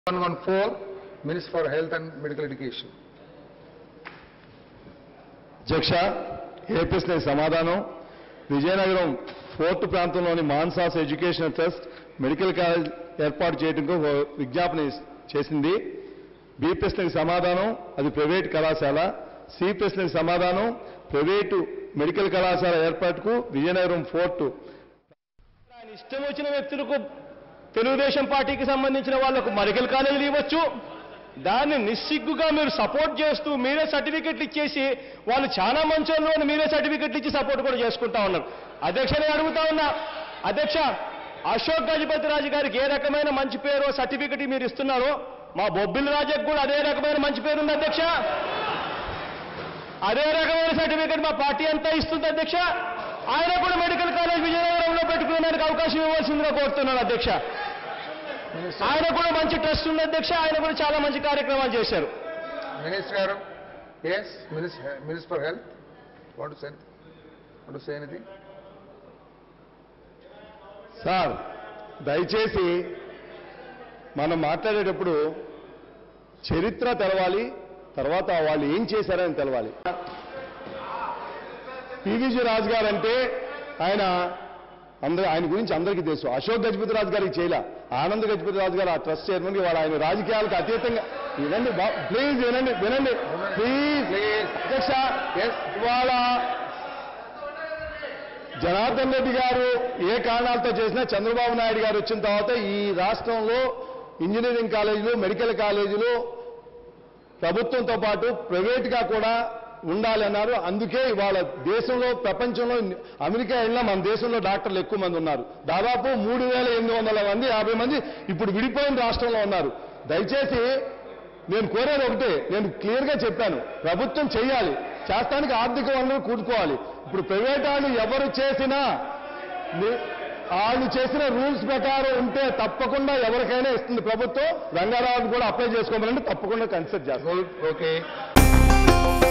114, Minister for Health and Medical Education. అధ్యక్ష ఏ ప్రశ్నకి సమాధానం విజయనగరం ఫోర్త్ ప్రాంతంలోని Mansas educational trust medical college ఏర్పాటు చేయడానికి ఒక విజ్ఞాపన చేసింది బి ప్రశ్నకి సమాధానం అది ప్రైవేట్ కళాశాల సి ప్రశ్నకి సమాధానం ప్రైవేటు మెడికల్ కళాశాల ఏర్పాటుకు విజయనగరం ఫోర్టు ఆయన ఇష్టం వచ్చిన వ్యక్తులకు తెలుగుదేశం పార్టీకి సంబంధించిన వాళ్లకు మెడికల్ కాలేజీలు ఇవ్వచ్చు దాన్ని నిస్సిగ్గుగా మీరు సపోర్ట్ చేస్తూ మీరే సర్టిఫికెట్లు ఇచ్చేసి వాళ్ళు చాలా మంచోళ్ళు అని మీరే సర్టిఫికెట్లు ఇచ్చి సపోర్ట్ కూడా చేసుకుంటా ఉన్నారు అధ్యక్ష నేను అడుగుతా ఉన్నా అధ్యక్ష అశోక్ గజపతి రాజు గారికి ఏ రకమైన మంచి పేరు సర్టిఫికెట్ మీరు ఇస్తున్నారో మా బొబ్బిల్ రాజుకు కూడా అదే రకమైన మంచి పేరు ఉంది అధ్యక్ష అదే రకమైన సర్టిఫికెట్ మా పార్టీ అంతా ఇస్తుంది అధ్యక్ష ఆయన కూడా మెడికల్ కాలేజ్ విజయనగరంలో పెట్టుకునేందుకు అవకాశం ఇవ్వాల్సిందిగా కోరుతున్నాను అధ్యక్ష Minister, ఆయన కూడా మంచి ట్రస్ట్ ఉంది అధ్యక్ష ఆయన కూడా చాలా మంచి కార్యక్రమాలు చేశారు Minister Garu, yes, Minister, Minister for Health, want to say, want to say anything? Sir దయచేసి మనం మాట్లాడేటప్పుడు చరిత్ర తెలవాలి తర్వాత వాళ్ళు ఏం చేశారని తెలవాలి పివిజి రాజు గారు అంటే ఆయన అందరూ ఆయన గురించి అందరికీ తెలుసు అశోక్ గజపతి రాజు గారికి చేయలే ఆనంద్ గజపతి రాజు గారు ఆ ట్రస్ట్ చైర్మన్ కి వాళ్ళు ఆయన రాజకీయాలకు అతీతంగా వినండి ప్లీజ్ వినండి వినండి ప్లీజ్ Please. అధ్యక్ష Yes. ఇవాళ జనార్దన్ రెడ్డి గారు ఏ కారణాలతో చేసినా చంద్రబాబు నాయుడు గారు వచ్చిన తర్వాత ఈ రాష్ట్రంలో ఇంజనీరింగ్ కాలేజీలు మెడికల్ కాలేజీలు ప్రభుత్వంతో పాటు ప్రైవేట్గా కూడా ఉండాలి అన్నారు అందుకే ఇవాళ దేశంలో ప్రపంచంలో అమెరికా వెళ్ళినా మన దేశంలో డాక్టర్లు ఎక్కువ మంది ఉన్నారు దాదాపు మూడు వేల ఎనిమిది వందల మంది యాభై మంది ఇప్పుడు విడిపోయిన రాష్ట్రంలో ఉన్నారు దయచేసి నేను కోరేది ఒకటే నేను క్లియర్గా చెప్పాను ప్రభుత్వం చేయాలి చేస్తానికి ఆర్థిక వనరులు కూడుకోవాలి ఇప్పుడు ప్రైవేట్ వాళ్ళు ఎవరు చేసినా ని- వాళ్ళు చేసిన రూల్స్ ప్రకారం ఉంటే తప్పకుండా ఎవరికైనా ఇస్తుంది ప్రభుత్వం రంగారావుని కూడా అప్లై చేసుకోమనంటే తప్పకుండా కన్సిడర్ చేస్తాం Good, okay.